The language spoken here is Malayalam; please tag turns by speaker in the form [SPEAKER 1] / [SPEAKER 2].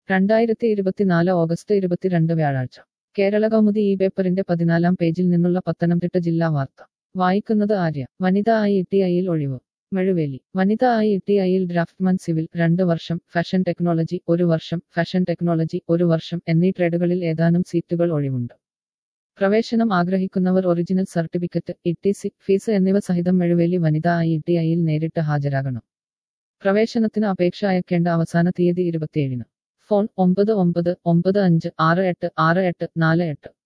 [SPEAKER 1] രണ്ടായിരത്തി ഇരുപത്തിനാല് ഓഗസ്റ്റ് ഇരുപത്തിരണ്ട് വ്യാഴാഴ്ച കേരള കൗമുദി ഈ പേപ്പറിന്റെ പതിനാലാം പേജിൽ നിന്നുള്ള പത്തനംതിട്ട ജില്ലാ വാർത്ത വായിക്കുന്നത് ആര്യ വനിതാ ഐ ടി ഐയിൽ ഒഴിവ് മഴുവേലി വനിതാ ഐ ടി ഐയിൽ ഡ്രാഫ്റ്റ്മാൻ സിവിൽ രണ്ട് വർഷം ഫാഷൻ ടെക്നോളജി ഒരു വർഷം ഫാഷൻ ടെക്നോളജി ഒരു വർഷം എന്നീ ട്രേഡുകളിൽ ഏതാനും സീറ്റുകൾ ഒഴിവുണ്ട് പ്രവേശനം ആഗ്രഹിക്കുന്നവർ original certificate E T C fees എന്നിവ സഹിതം മെഴുവേലി വനിതാ ഐ ടി ഐയിൽ നേരിട്ട് ഹാജരാകണം പ്രവേശനത്തിന് അപേക്ഷ അയക്കേണ്ട അവസാന തീയതി ഇരുപത്തിയേഴിന് ഫോൺ ഒമ്പത് ഒമ്പത് ഒമ്പത് അഞ്ച് ആറ് എട്ട് ആറ് എട്ട് നാല് എട്ട്